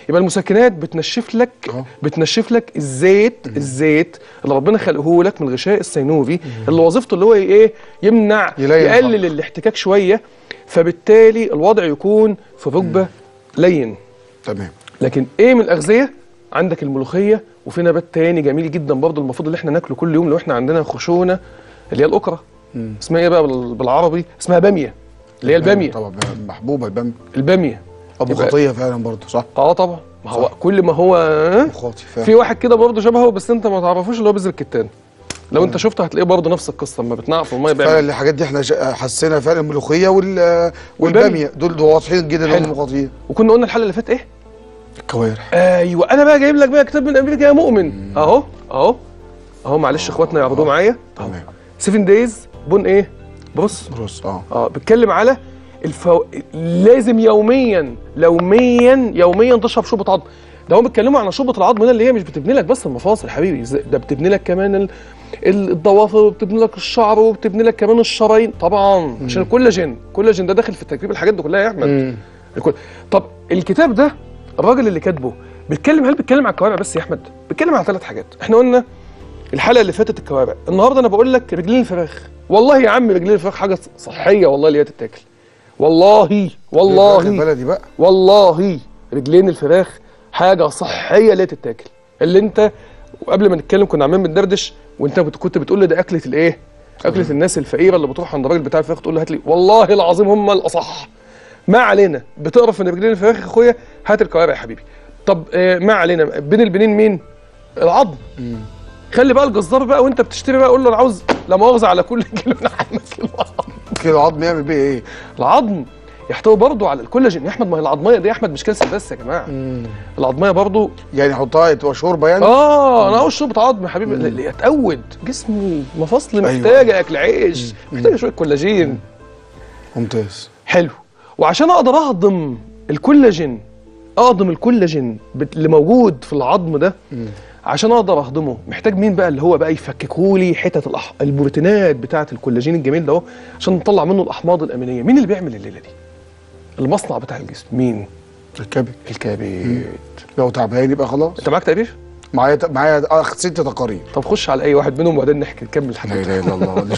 يبقى المسكنات بتنشف لك أهو. بتنشف لك الزيت الزيت اللي ربنا خلقه لك من الغشاء السينوفي اللي وظيفته اللي هو ايه يمنع يلين يقلل الخلق. الاحتكاك شويه فبالتالي الوضع يكون في الركبه لين تمام لكن ايه من الاغذيه عندك الملوخيه وفي نبات تاني جميل جدا برضه المفروض اللي احنا ناكله كل يوم لو احنا عندنا خشونه اللي هي الاكره اسمها ايه بقى بال- بالعربي اسمها باميه اللي هي الباميه طبعا محبوبه الباميه الباميه ابو يبقى- خطيه فعلا برضه صح اه طبعا ما هو صح. كل ما هو ابو خاطي فعلا في واحد كده برضه شبهه بس انت ما تعرفوش اللي هو بذر الكتان لو انت شفته هتلاقيه برضه نفس القصه لما بتنقع في الميه فعلا بيعمل الحاجات دي احنا جا- حسينا فعلا الملوخيه وال والباميه دول دول واضحين جدا حلو. انهم مخاطيين وكنا قلنا الحلقه اللي فاتت ايه الكوارع ايوه انا بقى جايب لك بقى كتاب من امريكا يا مؤمن اهو اهو اهو معلش اخواتنا يعرضوه معايا تمام 7 دايز بون ايه بص بص اه اه بيتكلم على الفو... لازم يوميا يوميا يوميا تشرب شوربه عظم ده هم بيتكلموا عن شوربه العظم ده اللي هي مش بتبني لك بس المفاصل يا حبيبي زي- ده بتبني لك كمان ال... ال- الضوافر وبتبني لك الشعر وبتبني لك كمان الشرايين طبعا عشان الكولاجين الكولاجين ده داخل في تركيب الحاجات دي كلها يا احمد مم. الكل... طب الكتاب ده الراجل اللي كاتبه بيتكلم هل بيتكلم على الكوارع بس يا احمد بيتكلم على ثلاث حاجات احنا قلنا الحلقه اللي فاتت الكوارع النهارده انا بقول لك رجلين الفراخ والله يا عم رجلين الفراخ حاجه صحيه والله اللي هي تتاكل والله والله بلدي بقى والله رجلين الفراخ حاجه صحيه لا تتاكل اللي انت وقبل ما نتكلم كنا عمالين بندردش وانت كنت- كنت بتقول لي ده اكله الايه اكله الناس الفقيره اللي بتروح عند الراجل بتاع الفراخ تقول له هات لي والله العظيم هم الاصح ما علينا بتقرف من رجلين الفراخ يا اخويا هات الكوارع يا حبيبي طب آه ما علينا بين البنين مين العظم خلي بقى الجزار بقى وانت بتشتري بقى قول له انا عاوز لا مؤاخذه على كل كيلو لحمه كيلو عظم كيلو عظم يعمل بيه ايه؟ العظم يحتوي برضه على الكولاجين يا احمد ما هي العظميه دي يا احمد مش كالسيوم بس يا جماعه العظميه برضه يعني يحطها تبقى شوربه يعني؟ اه انا عاوز شوربه عظم يا حبيبي اللي يتقود جسمي مفاصلي أيوة. محتاجه اكل عيش محتاجه شويه كولاجين ممتاز حلو وعشان اقدر اهضم الكولاجين اهضم الكولاجين بت- اللي موجود في العظم ده عشان اقدر اهضمه محتاج مين بقى اللي هو بقى يفككولي حتت الأح... البروتينات بتاعه الكولاجين الجميل ده اهو عشان نطلع منه الاحماض الامينيه مين اللي بيعمل الليله دي المصنع بتاع الجسم مين الكبد الكبد لو تعبان يبقى خلاص انت معاك تقرير معايا معايا آه، ست تقارير طب خش على اي واحد منهم وبعدين نحكي نكمل لا الحديث اله الا الله